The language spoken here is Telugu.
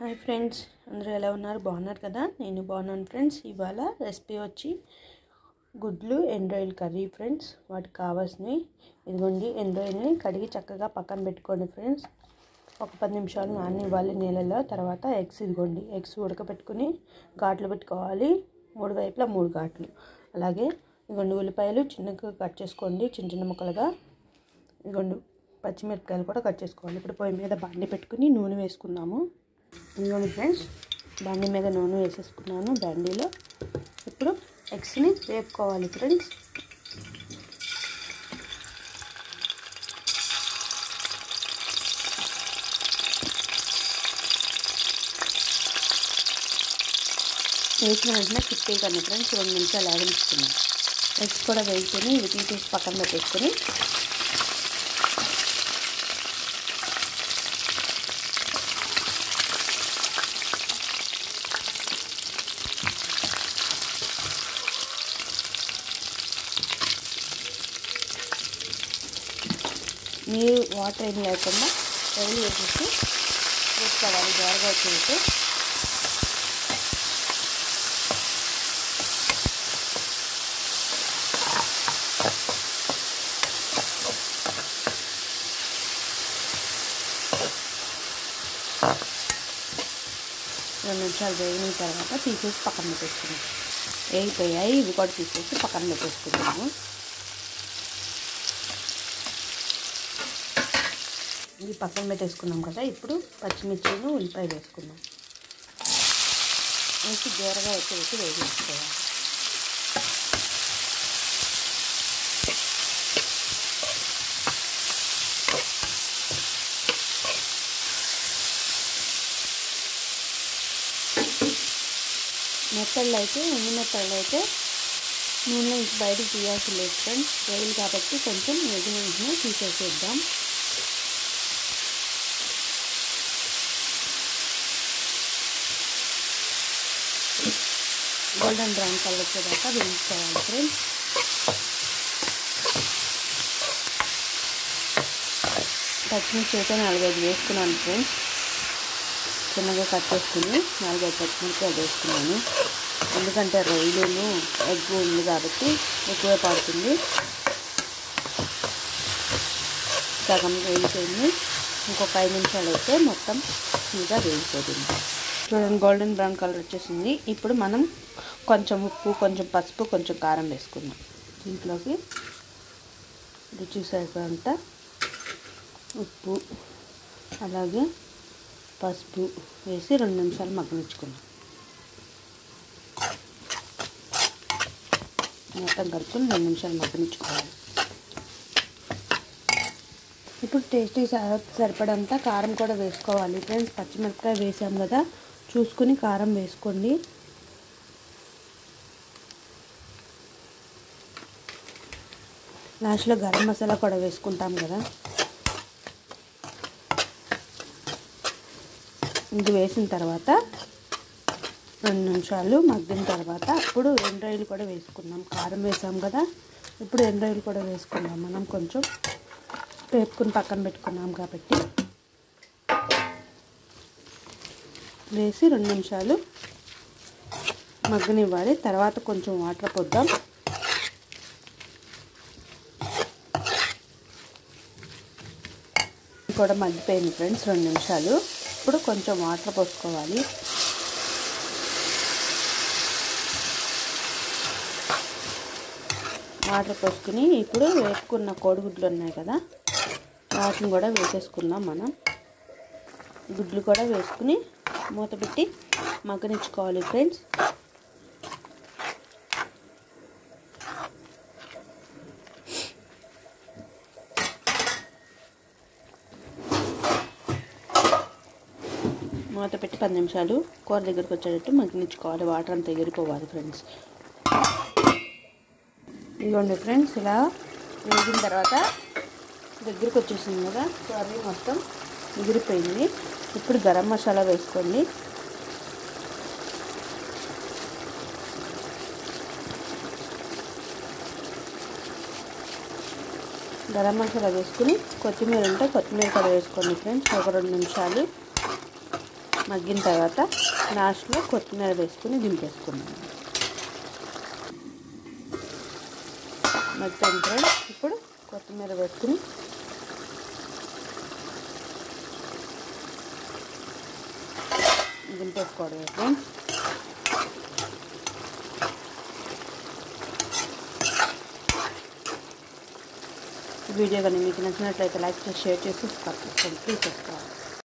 హాయ్ ఫ్రెండ్స్ అందరూ ఎలా ఉన్నారు బాగున్నారు కదా నేను బాగున్నాను ఫ్రెండ్స్ ఇవాళ రెసిపీ వచ్చి గుడ్లు ఎండ్రాయిల్ కర్రీ ఫ్రెండ్స్ వాటికి కావాల్సినవి ఇదిగోండి ఎండ్రాయిల్ని కడిగి చక్కగా పక్కన పెట్టుకోండి ఫ్రెండ్స్ ఒక పది నిమిషాలు నాననివ్వాలి నీళ్ళలో తర్వాత ఎగ్స్ ఇదిగోండి ఎగ్స్ ఉడకబెట్టుకుని ఘాట్లు పెట్టుకోవాలి మూడు వైపులా మూడు ఘాట్లు అలాగే ఇదిగోండి ఉల్లిపాయలు చిన్నగా కట్ చేసుకోండి చిన్న చిన్న ముక్కలుగా ఇదిగోండి పచ్చిమిరపకాయలు కూడా కట్ చేసుకోవాలి ఇప్పుడు పొయ్యి మీద బండి పెట్టుకుని నూనె వేసుకుందాము ఇదిగోండి ఫ్రెండ్స్ బండి మీద నూనె వేసేసుకున్నాను బండిలో ఇప్పుడు ఎగ్స్ని వేపుకోవాలి ఫ్రెండ్స్ వేసిన వెంటనే తిప్పేయకండి ఫ్రెండ్స్ రెండు నిమిషాలు ఆగించుకున్నాం ఎగ్స్ కూడా వేసుకొని ఇవి తీసేసి పక్కన పెట్టేసుకొని నీరు వాటర్ ఏం లేకుండా ఆయిల్ వేసేసి వేసుకోవాలి జారుగా వచ్చేసి రెండు నిమిషాలు వేగిన తర్వాత తీసేసి పక్కన పెట్టేసుకున్నాం వేగిపోయాయి ఇవి కూడా తీసేసి పక్కన పెట్టేసుకుంటాము ఇది పక్కన పెట్టేసుకున్నాం కదా ఇప్పుడు పచ్చిమిర్చిను ఉల్లిపాయ వేసుకున్నాం వేసి దూరగా వచ్చేసి వేగించుకోవాలి మెత్తళ్ళు అయితే ఎండు మెత్తళ్ళు అయితే నూనె నుంచి బయటకు తీయాల్సి లేదు ఫ్రెండ్స్ వేయాలి కాబట్టి కొంచెం వేగిన వెంటనే తీసేసేద్దాం గోల్డెన్ బ్రౌన్ కలర్ వచ్చేదాకా వేయించుకోవాలి ఫ్రెండ్స్ పచ్చిమిర్చి అయితే నాలుగైదు వేసుకున్నాను ఫ్రెండ్స్ చిన్నగా కట్ చేసుకుని నాలుగైదు పచ్చిమిరపకాయలు వేసుకున్నాను ఎందుకంటే రొయ్యలు ఎగ్ ఉంది కాబట్టి ఎక్కువ పడుతుంది సగం వేగిపోయింది ఇంకొక ఐదు నిమిషాలు అయితే మొత్తం మీద వేగిపోతుంది చూడండి గోల్డెన్ బ్రౌన్ కలర్ వచ్చేసింది ఇప్పుడు మనం కొంచెం ఉప్పు కొంచెం పసుపు కొంచెం కారం వేసుకుందాం దీంట్లోకి రుచి సరిపడంత ఉప్పు అలాగే పసుపు వేసి రెండు నిమిషాలు మగ్గనిచ్చుకుందాం మొత్తం కలుపుకొని రెండు నిమిషాలు మగ్గనిచ్చుకోవాలి ఇప్పుడు టేస్టీ సరిపడంత కారం కూడా వేసుకోవాలి ఫ్రెండ్స్ పచ్చిమిరపకాయ వేసాం కదా చూసుకుని కారం వేసుకోండి లాస్ట్లో గరం మసాలా కూడా వేసుకుంటాం కదా ఇది వేసిన తర్వాత రెండు నిమిషాలు మగ్గిన తర్వాత అప్పుడు ఎండ్రాయిలు కూడా వేసుకుందాం కారం వేసాం కదా ఇప్పుడు ఎండ్రాయిలు కూడా వేసుకుందాం మనం కొంచెం వేపుకుని పక్కన పెట్టుకున్నాం కాబట్టి వేసి రెండు నిమిషాలు మగ్గనివ్వాలి తర్వాత కొంచెం వాటర్ పొద్దాం కూడా మగ్గిపోయింది ఫ్రెండ్స్ రెండు నిమిషాలు ఇప్పుడు కొంచెం వాటర్ పోసుకోవాలి వాటర్ పోసుకుని ఇప్పుడు వేసుకున్న కోడిగుడ్లు ఉన్నాయి కదా వాటిని కూడా వేసేసుకుందాం మనం గుడ్లు కూడా వేసుకుని మూత పెట్టి మగ్గనిచ్చుకోవాలి ఫ్రెండ్స్ మూత పెట్టి పది నిమిషాలు కూర దగ్గరకు వచ్చేటట్టు మగ్గనిచ్చుకోవాలి వాటర్ అంతా ఎగిరిపోవాలి ఫ్రెండ్స్ ఇదిగోండి ఫ్రెండ్స్ ఇలా వేగిన తర్వాత దగ్గరికి వచ్చేసింది కదా కర్రీ మొత్తం ఎగిరిపోయింది ఇప్పుడు గరం మసాలా వేసుకోండి గరం మసాలా వేసుకుని కొత్తిమీర ఉంటే కొత్తిమీర కూడా వేసుకోండి ఫ్రెండ్స్ ఒక రెండు నిమిషాలు మగ్గిన తర్వాత లాస్ట్లో కొత్తిమీర వేసుకుని దింపేసుకున్నాను మొత్తం ఫ్రెండ్స్ ఇప్పుడు కొత్తిమీర వేసుకుని దింపేసుకోవడమే ఫ్రెండ్స్ వీడియో కానీ మీకు నచ్చినట్లయితే లైక్ చేసి షేర్ చేసి సబ్స్క్రైబ్ చేసుకోండి ప్లీజ్ సబ్స్క్రైబ్